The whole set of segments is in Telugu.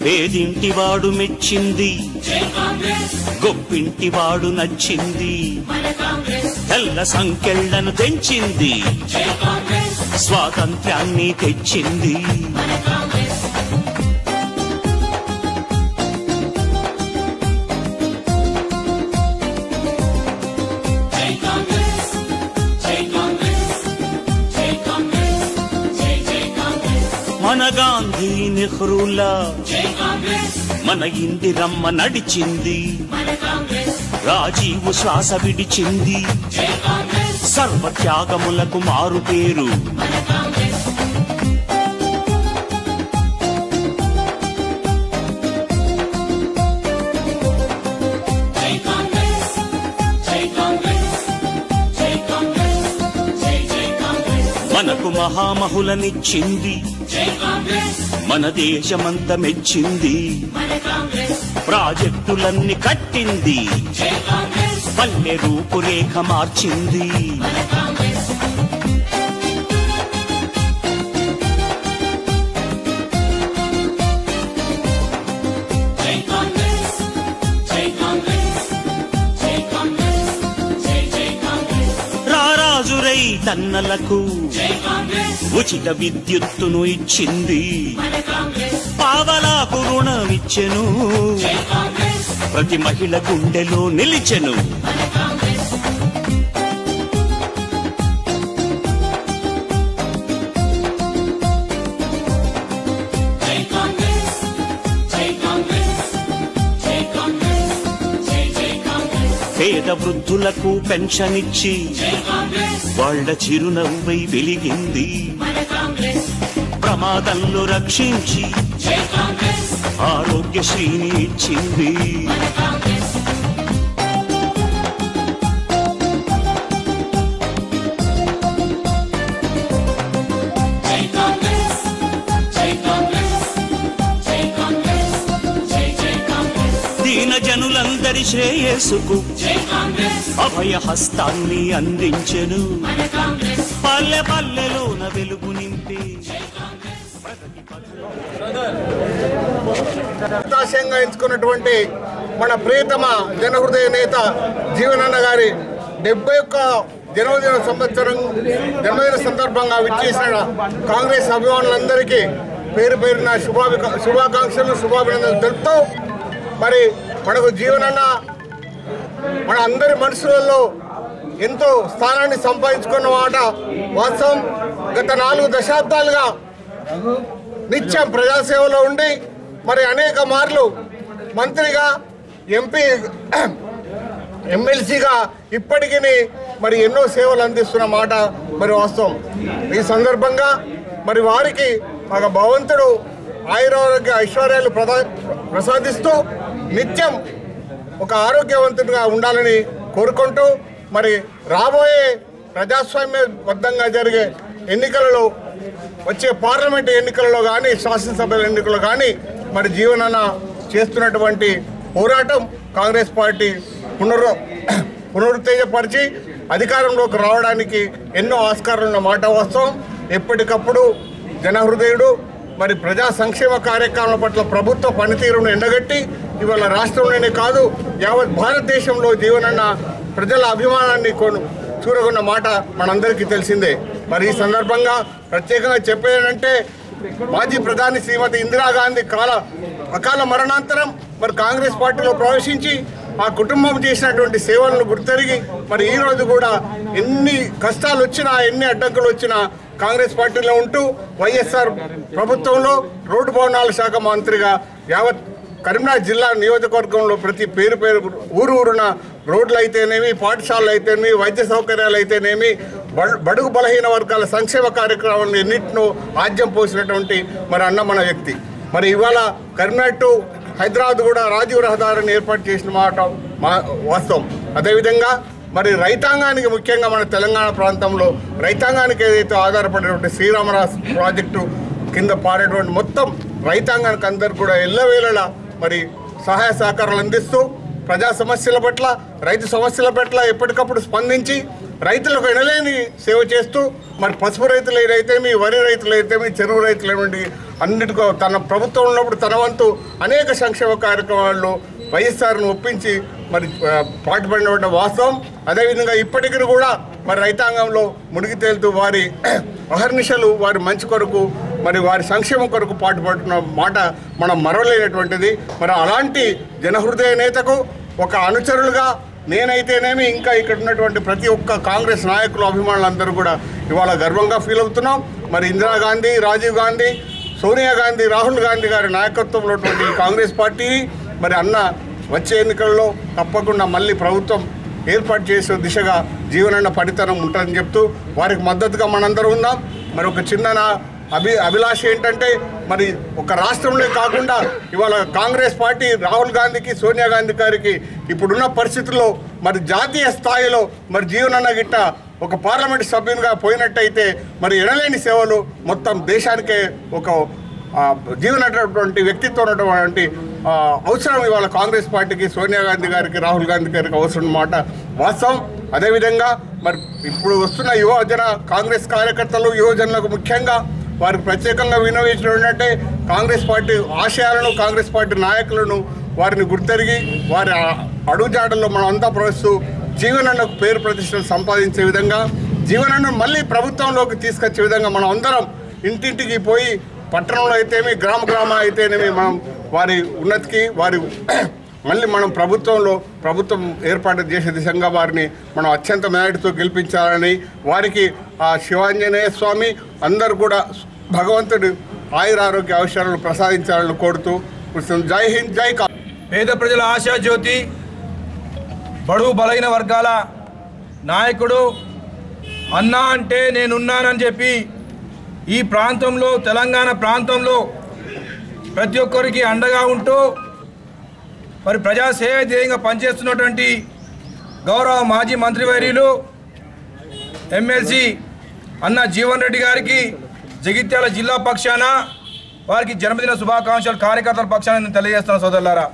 పేదింటివాడు మెచ్చింది గొప్పింటివాడు నచ్చింది తెల్ల సంకెళ్లను తెంచింది స్వాతంత్ర్యాన్ని తెచ్చింది మన గాంధీ నెహ్రూలా మన ఇందిరమ్మ నడిచింది రాజీవు శ్వాస విడిచింది సర్వత్యాగములకు మారు పేరు మనకు మహామహులనిచ్చింది మన దేశమంత మెచ్చింది ప్రాజెక్టులన్నీ కట్టింది పల్లె రూపురేఖ మార్చింది రారాజురై తన్నలకు ఉచిత విద్యుత్తును ఇచ్చింది పావలాకు రుణమిచ్చెను ప్రతి మహిళ గుండెలో నిలిచెను పేద వృద్ధులకు పెన్షన్ ఇచ్చి వాళ్ళ చిరునవ్వై వెలిగింది ప్రమాదంలో రక్షించి ఆరోగ్యశ్రీని ఇచ్చింది దీన జనులందరి శ్రేయస్సుకు అభయ హస్తాన్ని అందించెను పల్లె పల్లెలోన వెలుగు నింపి అవకాశంగా ఎంచుకున్నటువంటి మన ప్రియతమ జనహృదయ నేత జీవనన్న గారి డెబ్బై ఒక్క జన్మదిన సంవత్సరం జన్మదిన సందర్భంగా విచ్చేసిన కాంగ్రెస్ అభిమానులందరికీ పేరు పేరున శుభాభి శుభాకాంక్షలు శుభాభినందనలు తెలుపుతూ మరి మనకు జీవనన్న మన అందరి మనసులలో ఎంతో స్థానాన్ని సంపాదించుకున్న మాట వాస్తవం గత నాలుగు దశాబ్దాలుగా నిత్యం ప్రజాసేవలో ఉండి మరి అనేక మార్లు మంత్రిగా ఎంపీ ఎమ్మెల్సీగా ఇప్పటికీ మరి ఎన్నో సేవలు అందిస్తున్న మాట మరి వాస్తవం ఈ సందర్భంగా మరి వారికి ఒక భగవంతుడు ఆయురారోగ్య ఐశ్వర్యాలు ప్రదా ప్రసాదిస్తూ నిత్యం ఒక ఆరోగ్యవంతుడిగా ఉండాలని కోరుకుంటూ మరి రాబోయే ప్రజాస్వామ్యబద్ధంగా జరిగే ఎన్నికలలో వచ్చే పార్లమెంట్ ఎన్నికలలో కానీ శాసనసభ ఎన్నికల్లో కానీ మరి జీవనాన చేస్తున్నటువంటి పోరాటం కాంగ్రెస్ పార్టీ పునరు పునరుత్తేజపరిచి అధికారంలోకి రావడానికి ఎన్నో ఆస్కారాలు ఉన్న మాట వాస్తవం ఎప్పటికప్పుడు జనహృదయుడు మరి ప్రజా సంక్షేమ కార్యక్రమాల పట్ల ప్రభుత్వ పనితీరును ఎండగట్టి ఇవాళ రాష్ట్రంలోనే కాదు యావత్ భారతదేశంలో జీవనన్న ప్రజల అభిమానాన్ని కొను చూరగొన్న మాట మనందరికీ తెలిసిందే మరి ఈ సందర్భంగా ప్రత్యేకంగా చెప్పేదంటే మాజీ ప్రధాని శ్రీమతి ఇందిరాగాంధీ కాల అకాల మరణాంతరం మరి కాంగ్రెస్ పార్టీలో ప్రవేశించి ఆ కుటుంబం చేసినటువంటి సేవలను గుర్తెరిగి మరి ఈ రోజు కూడా ఎన్ని కష్టాలు వచ్చినా ఎన్ని అడ్డంకులు వచ్చినా కాంగ్రెస్ పార్టీలో ఉంటూ వైఎస్ఆర్ ప్రభుత్వంలో రోడ్డు భవనాల శాఖ మంత్రిగా యావత్ కరీంనగర్ జిల్లా నియోజకవర్గంలో ప్రతి పేరు పేరు ఊరు ఊరున రోడ్లు అయితేనేమి పాఠశాలలు అయితేనేమి వైద్య సౌకర్యాలు అయితేనేమి బడు- బడుగు బలహీన వర్గాల సంక్షేమ కార్యక్రమాలను ఎన్నింటినో ఆద్యం పోసినటువంటి మరి అన్న మన వ్యక్తి మరి ఇవాళ కరీంనగర్ టు హైదరాబాద్ కూడా రాజీవ్ రహదారిని ఏర్పాటు చేసిన మాట మా వాస్తవం అదేవిధంగా మరి రైతాంగానికి ముఖ్యంగా మన తెలంగాణ ప్రాంతంలో రైతాంగానికి ఏదైతే ఆధారపడినటువంటి శ్రీరామరాజు ప్రాజెక్టు కింద పాడేటువంటి మొత్తం రైతాంగానికి అందరు కూడా ఎల్లవేళలా మరి సహాయ సహకారాలు అందిస్తూ ప్రజా సమస్యల పట్ల రైతు సమస్యల పట్ల ఎప్పటికప్పుడు స్పందించి రైతులకు ఎనలేని సేవ చేస్తూ మరి పసుపు రైతులు ఏదైతేమి వరి రైతులు అయితేమి చెరువు రైతులు ఏమిటి అన్నిటికో తన ప్రభుత్వం ఉన్నప్పుడు తన వంతు అనేక సంక్షేమ కార్యక్రమాల్లో వైఎస్ఆర్ను ఒప్పించి మరి ఆ, పాటుపడిన వాస్తవం అదేవిధంగా ఇప్పటికీ కూడా మరి రైతాంగంలో మునిగి తేలుతూ వారి అహర్నిశలు వారి మంచి కొరకు మరి వారి సంక్షేమం కొరకు పాటుపడుతున్న మాట మనం మరవలేనటువంటిది మరి అలాంటి జనహృదయ నేతకు ఒక అనుచరులుగా నేనైతేనేమి ఇంకా ఇక్కడ ఉన్నటువంటి ప్రతి ఒక్క కాంగ్రెస్ నాయకులు అభిమానులందరూ కూడా ఇవాళ గర్వంగా ఫీల్ అవుతున్నాం మరి ఇందిరాగాంధీ రాజీవ్ గాంధీ సోనియా గాంధీ రాహుల్ గాంధీ గారి నాయకత్వంలో ఉన్నటువంటి ఈ కాంగ్రెస్ పార్టీ మరి అన్న వచ్చే ఎన్నికల్లో తప్పకుండా మళ్ళీ ప్రభుత్వం ఏర్పాటు చేసే దిశగా జీవనన్న పడితనం ఉంటుందని చెప్తూ వారికి మద్దతుగా మనందరం ఉన్నాం మరి ఒక చిన్న నా- అభి అభిలాష ఏంటంటే మరి ఒక రాష్ట్రంలో కాకుండా ఇవాళ కాంగ్రెస్ పార్టీ రాహుల్ గాంధీకి సోనియా గాంధీ గారికి ఇప్పుడున్న పరిస్థితుల్లో మరి జాతీయ స్థాయిలో మరి జీవనన్న గిట్ట ఒక పార్లమెంట్ సభ్యునిగా పోయినట్టయితే మరి ఎనలేని సేవలు మొత్తం దేశానికే ఒక ఆ, జీవనటువంటి వ్యక్తిత్వం ఉన్నటువంటి ఆ, అవసరం ఇవాళ కాంగ్రెస్ పార్టీకి సోనియా గాంధీ గారికి రాహుల్ గాంధీ గారికి అవసరం అన్నమాట వాస్తవం అదేవిధంగా మరి ఇప్పుడు వస్తున్న యువజన కాంగ్రెస్ కార్యకర్తలు యువజనులకు ముఖ్యంగా వారికి ప్రత్యేకంగా వినియోగించడం ఏంటంటే కాంగ్రెస్ పార్టీ ఆశయాలను కాంగ్రెస్ పార్టీ నాయకులను వారిని గుర్తెరిగి వారి ఆ- అడుగుజాడల్లో మనం అంతా ప్రవేశిస్తూ జీవనన్నకు పేరు ప్రతిష్టలు సంపాదించే విధంగా జీవనన్ను మళ్ళీ ప్రభుత్వంలోకి తీసుకొచ్చే విధంగా మనం అందరం ఇంటింటికి పోయి పట్టణంలో అయితేమి గ్రామ గ్రామ అయితేనేమి మనం వారి ఉన్నతికి వారి మళ్ళీ మనం ప్రభుత్వంలో ప్రభుత్వం ఏర్పాటు చేసే దిశగా వారిని మనం అత్యంత మేరటితో గెలిపించాలని వారికి ఆ శివాంజనేయ స్వామి అందరూ కూడా భగవంతుడు ఆయురారోగ్య అవసరాలు ప్రసాదించాలని కోరుతూ జై హింద్ జై కా పేద ప్రజల ఆశా జ్యోతి బడుగు బలైన వర్గాల నాయకుడు అన్నా అంటే నేనున్నానని చెప్పి ఈ ప్రాంతంలో తెలంగాణ ప్రాంతంలో ప్రతి ఒక్కరికి అండగా ఉంటూ మరి ప్రజాసేవ ధ్యేయంగా పనిచేస్తున్నటువంటి గౌరవ మాజీ మంత్రివర్యులు ఎమ్మెల్సీ అన్న జీవన్ రెడ్డి గారికి జగిత్యాల జిల్లా పక్షాన వారికి జన్మదిన శుభాకాంక్షలు కార్యకర్తల పక్షాన నేను తెలియజేస్తాను సోదరులారా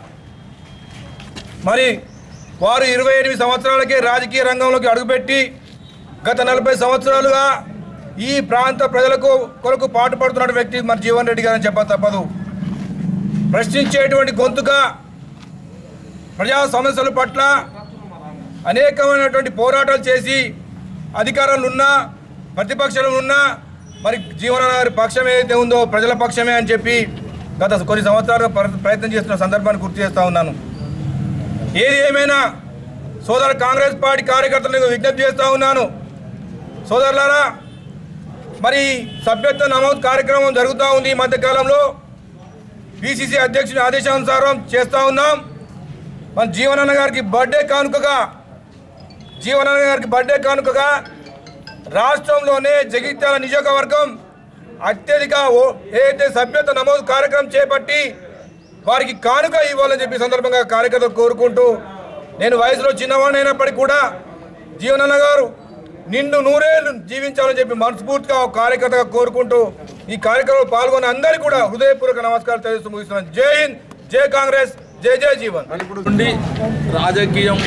మరి వారు ఇరవై ఎనిమిది సంవత్సరాలకే రాజకీయ రంగంలోకి అడుగుపెట్టి గత నలభై సంవత్సరాలుగా ఈ ప్రాంత ప్రజలకు కొరకు పాటుపడుతున్న వ్యక్తి మరి జీవన్ రెడ్డి గారని చెప్ప తప్పదు ప్రశ్నించేటువంటి గొంతుగా ప్రజా సమస్యల పట్ల అనేకమైనటువంటి పోరాటాలు చేసి అధికారంలో ఉన్నా ప్రతిపక్షంలో ఉన్నా మరి జీవన గారి పక్షం ఏదైతే ఉందో ప్రజల పక్షమే అని చెప్పి గత కొన్ని సంవత్సరాలుగా ప్ర- ప్రయత్నం చేస్తున్న సందర్భాన్ని గుర్తు చేస్తూ ఉన్నాను ఏది ఏమైనా సోదర కాంగ్రెస్ పార్టీ కార్యకర్తలకు విజ్ఞప్తి చేస్తూ ఉన్నాను సోదరులారా మరి సభ్యత్వ నమోదు కార్యక్రమం జరుగుతూ ఉంది ఈ మధ్యకాలంలో పిసిసి అధ్యక్షుని ఆదేశానుసారం చేస్తూ ఉన్నాం మన జీవనన్న గారికి బర్త్డే కానుకగా జీవనన్న గారికి బర్త్డే కానుకగా రాష్ట్రంలోనే జగిత్యాల నియోజకవర్గం అత్యధిక ఓ- ఏదైతే సభ్యత నమోదు కార్యక్రమం చేపట్టి వారికి కానుక ఇవ్వాలని చెప్పి సందర్భంగా కార్యకర్తలు కోరుకుంటూ నేను వయసులో చిన్నవాడైనప్పటికీ కూడా జీవనన్న గారు నిండు నూరేళ్లు జీవించాలని చెప్పి మనస్ఫూర్తిగా ఒక కార్యకర్తగా కోరుకుంటూ ఈ కార్యక్రమంలో పాల్గొన్న అందరికీ కూడా హృదయపూర్వక నమస్కారం తెలియజేస్తూ ముగిస్తున్నాను జై హింద్ జై కాంగ్రెస్ జై జై జీవన్ నుండి రాజకీయం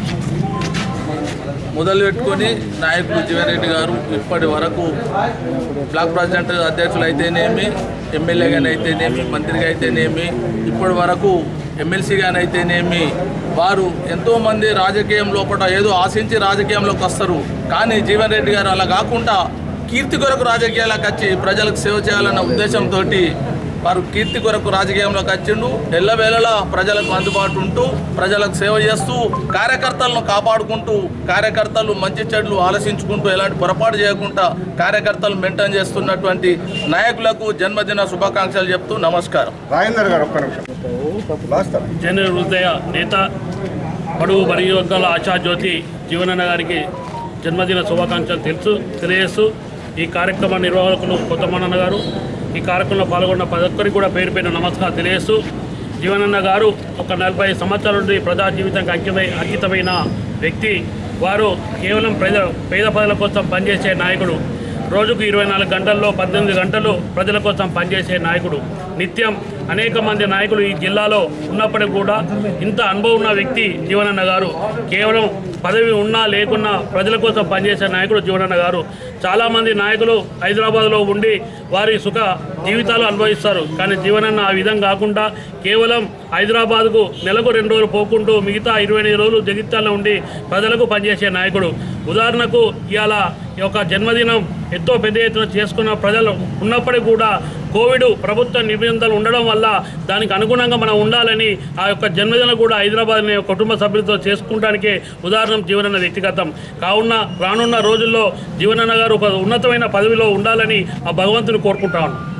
మొదలు పెట్టుకొని నాయకులు జీవన్ రెడ్డి గారు ఇప్పటి వరకు బ్లాక్ ప్రెసిడెంట్ అధ్యక్షులు అయితేనేమి ఎమ్మెల్యేగానైతేనేమి మంత్రిగా అయితేనేమి ఇప్పటి వరకు ఎమ్మెల్సీగానైతేనేమి వారు ఎంతోమంది రాజకీయం లోపల ఏదో ఆశించి రాజకీయంలోకి వస్తారు కానీ జీవన్ రెడ్డి గారు అలా కాకుండా కీర్తి కొరకు రాజకీయాలకు వచ్చి ప్రజలకు సేవ చేయాలన్న ఉద్దేశంతో వారు కీర్తి కొరకు రాజకీయంలోకి వచ్చిండు ఎల్లవేళలా ప్రజలకు అందుబాటు ఉంటూ ప్రజలకు సేవ చేస్తూ కార్యకర్తలను కాపాడుకుంటూ కార్యకర్తలు మంచి చెడులు ఆలోచించుకుంటూ ఎలాంటి పొరపాటు చేయకుండా కార్యకర్తలు మెయింటైన్ చేస్తున్నటువంటి నాయకులకు జన్మదిన శుభాకాంక్షలు చెప్తూ నమస్కారం రాజేందర్ గారు ఒక్క నిమిషం లాస్ట్ జన హృదయ నేత బడుగు మరియు వర్గాల ఆశా జ్యోతి జీవనన్న గారికి జన్మదిన శుభాకాంక్షలు తెలుసు తెలియజేస్తూ ఈ కార్యక్రమ నిర్వాహకులు కొత్తమన్నన్న గారు ఈ కార్యక్రమంలో పాల్గొన్న ప్రతి ఒక్కరికి కూడా పేరు పేరు నమస్కారం తెలియజేస్తూ జీవనన్న గారు ఒక నలభై సంవత్సరాల నుండి ప్రజా జీవితానికి అంకితమై అంకితమైన వ్యక్తి వారు కేవలం పేద పేద ప్రజల కోసం పనిచేసే నాయకుడు రోజుకు ఇరవై నాలుగు గంటల్లో పద్దెనిమిది గంటలు ప్రజల కోసం పనిచేసే నాయకుడు నిత్యం అనేక మంది నాయకులు ఈ జిల్లాలో ఉన్నప్పటికీ కూడా ఇంత అనుభవం ఉన్న వ్యక్తి జీవనన్న గారు కేవలం పదవి ఉన్నా లేకున్నా ప్రజల కోసం పనిచేసే నాయకుడు జీవనన్న గారు చాలామంది నాయకులు హైదరాబాద్లో ఉండి వారి సుఖ జీవితాలు అనుభవిస్తారు కానీ జీవనన్న ఆ విధంగా కాకుండా కేవలం హైదరాబాద్కు నెలకు రెండు రోజులు పోకుంటూ మిగతా ఇరవై ఎనిమిది రోజులు జగిత్యాలలో ఉండి ప్రజలకు పనిచేసే నాయకుడు ఉదాహరణకు ఇవాళ ఈ యొక్క జన్మదినం ఎంతో పెద్ద ఎత్తున చేసుకున్న ప్రజలు ఉన్నప్పటికీ కూడా కోవిడ్ ప్రభుత్వ నిబంధనలు ఉండడం వల్ల దానికి అనుగుణంగా మనం ఉండాలని ఆ యొక్క జన్మదినం కూడా హైదరాబాద్ని కుటుంబ సభ్యులతో చేసుకుంటానికే ఉదాహరణ జీవనన్న వ్యక్తిగతం కావున రానున్న రోజుల్లో జీవనన్న గారు ఒక ఉన్నతమైన పదవిలో ఉండాలని ఆ భగవంతుని కోరుకుంటా ఉన్నాను